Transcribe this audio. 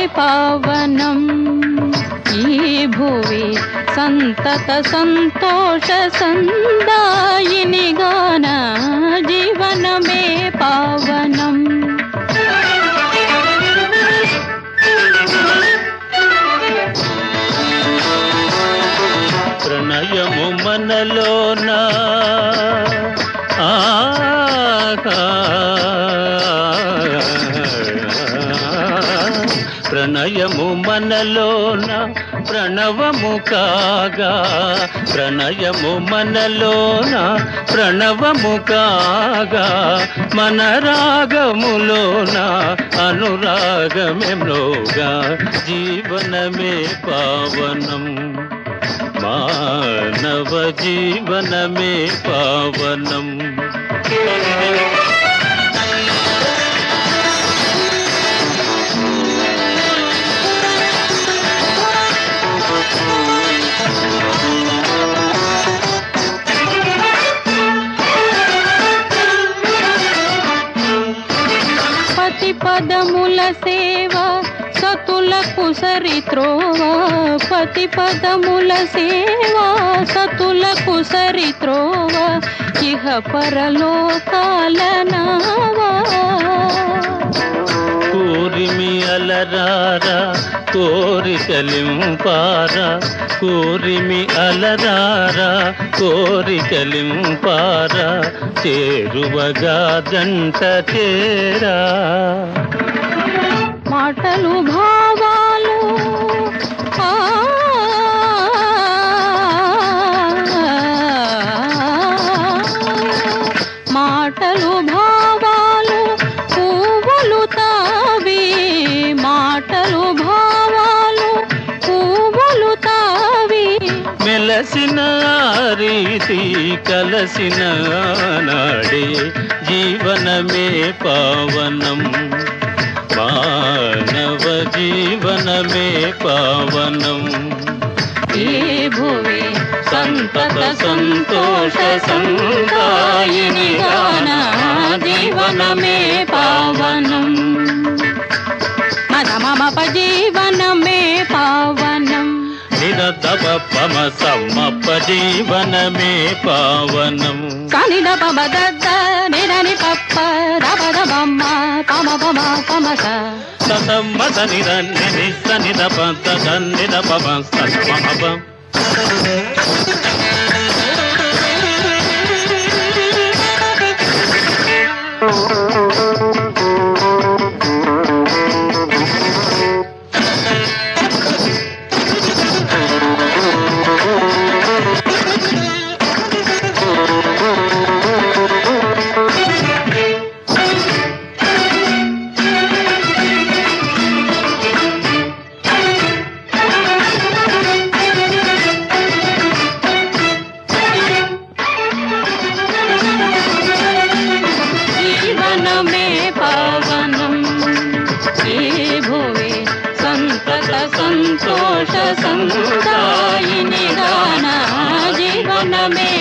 పావనం ఈ భువి సంతత సంతోష సందాయిని గాన జీవనమే పావనం ప్రణయము మనలోన ఆగా ప్రణయము మనలోన ప్రణవము కాగా ప్రణయము మనలోన ప్రణవము కాగా మన రాగములోన అనురాగమెమ్రోగా జీవనమే పావనం మానవ జీవనమే పావనం పతి పదముల సేవ సతులకు సరిత్రోవ పతి పదముల సేవ సతులకు సరిత్రోవ ఇహ పరలోకాల నావా కూరిమి అలరారా కోరికలింపారా కూరిమి అలరారా కోరికలింపారా చేరువగా జంట చేరా మాటలు భావాలు ఆ, మాటలు భావాలు పువ్వులు తావి మాటలు భావాలు పువ్వులు తావి మెలసిన రీతి కలసిన నాడే జీవనమే పావనం మానవ జీవనమే పావనం ఈ భువి సంతత సంతోష సందాయిని గాన జీవనమే పావనం మద మమ జీవనమే పావనం నిరతప పమ సమ్మప్ప జీవనమే పావనం సని దప దద్ద నిరని పప్ప దప దమ్మ పమ పమ పమ స సతమ్మ సనిరన్ని నిస్స నిదప తన్నిదప సత్మమప జీవనమే పావనం ఈ భువి సంతత సంతోష సందాయిని గాన జీవనమే